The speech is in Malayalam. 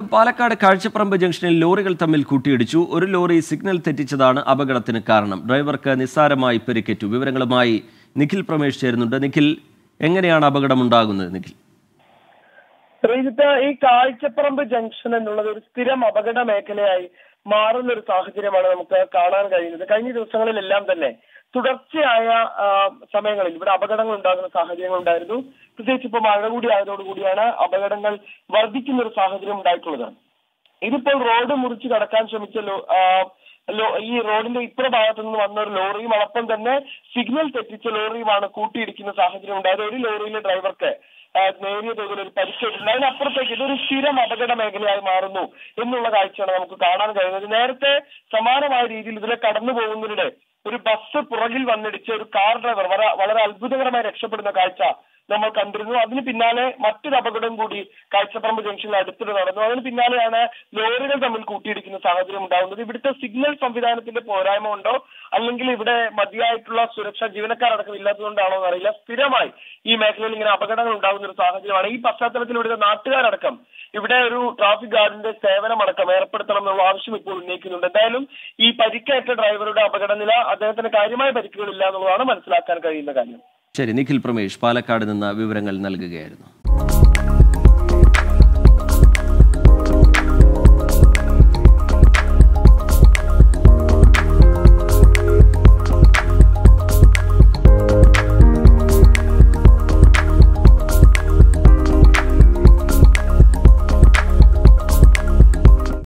പാലക്കാട് കാഴ്ചപ്പറമ്പ് ജംഗ്ഷനിൽ ലോറികൾ തമ്മിൽ കൂട്ടിയിടിച്ചു ഒരു ലോറി സിഗ്നൽ തെറ്റിച്ചതാണ് അപകടത്തിന് കാരണം ഡ്രൈവർക്ക് നിസ്സാരമായി പരിക്കേറ്റു വിവരങ്ങളുമായി നിഖിൽ പ്രമേഷ് ചേരുന്നുണ്ട് നിഖിൽ എങ്ങനെയാണ് അപകടമുണ്ടാകുന്നത് നിഖിൽ ശ്രീജിത്ത് ഈ കാഴ്ചപ്പറമ്പ് ജംഗ്ഷൻ എന്നുള്ളത് ഒരു സ്ഥിരം അപകട മേഖലയായി മാറുന്ന ഒരു സാഹചര്യമാണ് നമുക്ക് കാണാൻ കഴിയുന്നത് കഴിഞ്ഞ ദിവസങ്ങളിലെല്ലാം തന്നെ തുടർച്ചയായ ആ, സമയങ്ങളിൽ ഇവിടെ അപകടങ്ങൾ ഉണ്ടാകുന്ന സാഹചര്യങ്ങൾ ഉണ്ടായിരുന്നു പ്രത്യേകിച്ച് ഇപ്പോൾ മഴ കൂടി ആയതോടുകൂടിയാണ് അപകടങ്ങൾ വർദ്ധിക്കുന്ന ഒരു സാഹചര്യം ഉണ്ടായിട്ടുള്ളത് ഇതിപ്പോൾ റോഡ് മുറിച്ച് കടക്കാൻ ശ്രമിച്ച ലോ- ആ, ലോ- ഈ റോഡിന്റെ ഇപ്പുറ ഭാഗത്തു നിന്ന് വന്ന ഒരു ലോറിയും അതോടൊപ്പം തന്നെ സിഗ്നൽ തെറ്റിച്ച ലോറിയുമാണ് കൂട്ടിയിടിക്കുന്ന സാഹചര്യം ഉണ്ടായത് ഒരു ലോറിയിലെ ഡ്രൈവർക്ക് ആ, നേരിയ തോതിൽ ഒരു പരിക്കേറ്റിട്ടുണ്ട് അതിനപ്പുറത്തേക്ക് ഇതൊരു സ്ഥിരം അപകട മേഖലയായി മാറുന്നു എന്നുള്ള കാഴ്ചയാണ് നമുക്ക് കാണാൻ കഴിയുന്നത് നേരത്തെ സമാനമായ രീതിയിൽ ഇതിലെ കടന്നു പോകുന്നതിനിടെ ഒരു ബസ് പുറകിൽ വന്നിടിച്ച് ഒരു കാർ ഡ്രൈവർ വളരെ വളരെ അത്ഭുതകരമായി രക്ഷപ്പെടുന്ന കാഴ്ച നമ്മൾ കണ്ടിരുന്നു അതിന് പിന്നാലെ മറ്റൊരു അപകടം കൂടി കാഴ്ചപ്പറമ്പ് ജംഗ്ഷനിൽ അടുത്തിടെ നടന്നു അതിന് പിന്നാലെയാണ് ലോറികൾ തമ്മിൽ കൂട്ടിയിടിക്കുന്ന സാഹചര്യം ഉണ്ടാകുന്നത് ഇവിടുത്തെ സിഗ്നൽ സംവിധാനത്തിന്റെ പോരായ്മ ഉണ്ടോ അല്ലെങ്കിൽ ഇവിടെ മതിയായിട്ടുള്ള സുരക്ഷ ജീവനക്കാരടക്കം ഇല്ലാത്തതുകൊണ്ടാണോ എന്നറിയില്ല സ്ഥിരമായി ഈ മേഖലയിൽ ഇങ്ങനെ അപകടങ്ങൾ ഉണ്ടാകുന്ന ഒരു സാഹചര്യമാണ് ഈ പശ്ചാത്തലത്തിൽ ഇവിടുത്തെ നാട്ടുകാരടക്കം ഇവിടെ ഒരു ട്രാഫിക് ഗാർഡിന്റെ സേവനമടക്കം ഏർപ്പെടുത്തണം എന്നുള്ള ആവശ്യം ഇപ്പോൾ ഉന്നയിക്കുന്നുണ്ട് എന്തായാലും ഈ പരിക്കേറ്റ ഡ്രൈവറുടെ അപകടനില അദ്ദേഹത്തിന് കാര്യമായ പരിക്കുകളില്ല എന്നുള്ളതാണ് മനസ്സിലാക്കാൻ കഴിയുന്ന കാര്യം ശരി നിഖിൽ പ്രമേഷ് പാലക്കാട് നിന്ന് വിവരങ്ങൾ നൽകുകയായിരുന്നു